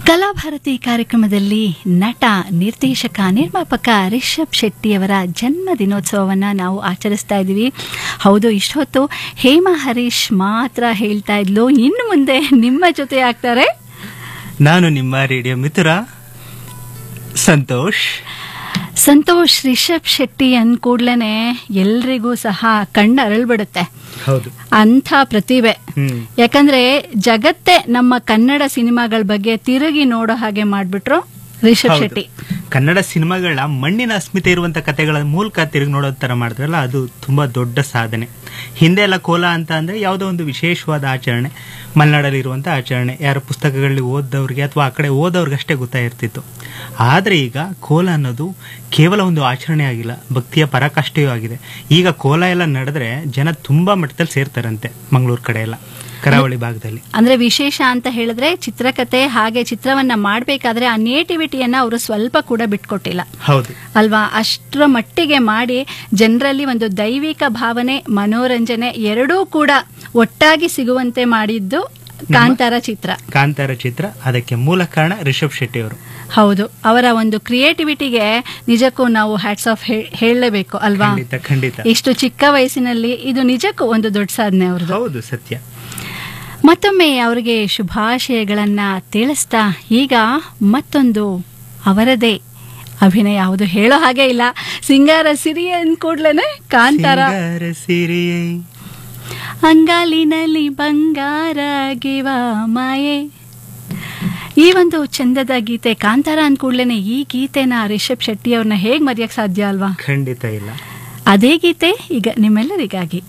ಕಲಾಭಾರತಿ ಕಾರ್ಯಕ್ರಮದಲ್ಲಿ ನಟ ನಿರ್ದೇಶಕ ನಿರ್ಮಾಪಕ ರಿಷಬ್ ಶೆಟ್ಟಿಯವರ ಜನ್ಮ ದಿನೋತ್ಸವವನ್ನು ನಾವು ಆಚರಿಸ್ತಾ ಇದ್ದೀವಿ ಹೌದು ಇಷ್ಟೊತ್ತು ಹೇಮಾ ಹರೀಶ್ ಮಾತ್ರ ಹೇಳ್ತಾ ಇದ್ಲು ಇನ್ನು ಮುಂದೆ ನಿಮ್ಮ ಜೊತೆ ಆಗ್ತಾರೆ ನಾನು ನಿಮ್ಮ ರೇಡಿಯೋ ಮಿತ್ರ ಸಂತೋಷ್ ಸಂತೋಷ್ ರಿಷಬ್ ಶೆಟ್ಟಿ ಅಂದ್ಕೂಡ್ಲೇನೆ ಎಲ್ರಿಗೂ ಸಹ ಕಣ್ಣು ಅರಳ್ಬಿಡುತ್ತೆ ಹೌದು ಅಂಥ ಪ್ರತಿಭೆ ಹ್ಮ್ ಯಾಕಂದ್ರೆ ಜಗತ್ತೇ ನಮ್ಮ ಕನ್ನಡ ಸಿನಿಮಾಗಳ ಬಗ್ಗೆ ತಿರುಗಿ ನೋಡೋ ಹಾಗೆ ಮಾಡ್ಬಿಟ್ರು ರಿಷಬ್ ಹೌದು. ಶೆಟ್ಟಿ ಕನ್ನಡ ಸಿನಿಮಾಗಳ ಮಣ್ಣಿನ ಅಸ್ಮಿತೆ ಇರುವಂತ ಕಥೆಗಳ ಮೂಲಕ ತಿರುಗಿ ನೋಡೋ ತರ ಮಾಡಿದ್ರಲ್ಲ ಅದು ತುಂಬಾ ದೊಡ್ಡ ಸಾಧನೆ ಹಿಂದೆ ಎಲ್ಲ ಕೋಲ ಅಂತ ಅಂದ್ರೆ ಯಾವುದೋ ಒಂದು ವಿಶೇಷವಾದ ಆಚರಣೆ ಮಲೆನಾಡಲ್ಲಿ ಇರುವಂತ ಆಚರಣೆ ಯಾರ ಪುಸ್ತಕಗಳಲ್ಲಿ ಓದದವ್ರಿಗೆ ಅಥವಾ ಆ ಕಡೆ ಓದೋರ್ಗಷ್ಟೇ ಗೊತ್ತಾಗಿರ್ತಿತ್ತು ಆದ್ರೆ ಈಗ ಕೋಲ ಅನ್ನೋದು ಕೇವಲ ಒಂದು ಆಚರಣೆ ಆಗಿಲ್ಲ ಭಕ್ತಿಯ ಪರಾಕಾಷ್ಠೆಯೂ ಆಗಿದೆ ಈಗ ಕೋಲ ಎಲ್ಲ ನಡೆದ್ರೆ ಜನ ತುಂಬಾ ಮಟ್ಟದಲ್ಲಿ ಸೇರ್ತಾರಂತೆ ಮಂಗಳೂರು ಕಡೆ ಎಲ್ಲ ಕರಾವಳಿ ಭಾಗದಲ್ಲಿ ಅಂದ್ರೆ ವಿಶೇಷ ಅಂತ ಹೇಳಿದ್ರೆ ಚಿತ್ರಕಥೆ ಹಾಗೆ ಚಿತ್ರವನ್ನ ಮಾಡ್ಬೇಕಾದ್ರೆ ಆ ನೇಟಿವಿಟಿಯನ್ನ ಅವರು ಸ್ವಲ್ಪ ಕೂಡ ಬಿಟ್ಕೊಟ್ಟಿಲ್ಲ ಹೌದು ಅಲ್ವಾ ಅಷ್ಟರ ಮಟ್ಟಿಗೆ ಮಾಡಿ ಜನರಲ್ಲಿ ಒಂದು ದೈವಿಕ ಭಾವನೆ ಮನೋರಂಜನೆ ಎರಡೂ ಕೂಡ ಒಟ್ಟಾಗಿ ಸಿಗುವಂತೆ ಮಾಡಿದ್ದು ಕಾಂತಾರ ಚಿತ್ರ ಕಾಂತಾರ ಚಿತ್ರ ಅದಕ್ಕೆ ಮೂಲ ಕಾರಣ ರಿಷಬ್ ಶೆಟ್ಟಿ ಅವರು ಹೌದು ಅವರ ಒಂದು ಕ್ರಿಯೇಟಿವಿಟಿಗೆ ನಿಜಕ್ಕೂ ನಾವು ಹ್ಯಾಟ್ಸ್ ಆಫ್ ಹೇಳಲೇಬೇಕು ಅಲ್ವಾ ಖಂಡಿತ ಖಂಡಿತ ಇಷ್ಟು ಚಿಕ್ಕ ವಯಸ್ಸಿನಲ್ಲಿ ಇದು ನಿಜಕ್ಕೂ ಒಂದು ದೊಡ್ಡ ಸಾಧನೆ ಅವ್ರದ್ದು ಹೌದು ಸತ್ಯ ಮತ್ತೊಮ್ಮೆ ಅವರಿಗೆ ಶುಭಾಶಯಗಳನ್ನ ತಿಳಿಸ್ತಾ ಈಗ ಮತ್ತೊಂದು ಅವರದೇ ಅಭಿನಯ ಯಾವುದು ಹೇಳೋ ಹಾಗೆ ಇಲ್ಲ ಸಿಂಗಾರ ಸಿರಿ ಅಂದ್ಕೂಡ್ಲೇನೆ ಕಾಂತಾರ ಸಿಂಗಾರ ಸಿರಿಯೇ ಅಂಗಾಲಿನಲ್ಲಿ ಬಂಗಾರ ಗಿವ ಮಾಯೆ ಈ ಒಂದು ಚಂದದ ಗೀತೆ ಕಾಂತಾರ ಅಂದ್ಕೂಡ್ಲೇನೆ ಈ ಗೀತೆನ ರಿಷಬ್ ಶೆಟ್ಟಿ ಅವ್ರನ್ನ ಹೇಗ್ ಮರೆಯಕ್ ಸಾಧ್ಯ ಅಲ್ವಾ ಖಂಡಿತ ಇಲ್ಲ ಅದೇ ಗೀತೆ ಈಗ ನಿಮ್ಮೆಲ್ಲರಿಗಾಗಿ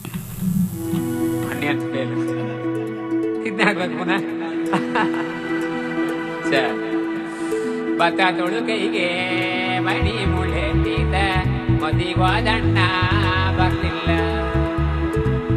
ಇದ್ನಾಡ್ಬೇಕು ಪುನಃ ಛ. ಭತ್ತ ತೊಳು ಕೈಗೆ ಮಣಿ ಮುಳೆತ್ತಿದ ಮದಿಗೋದಣ್ಣ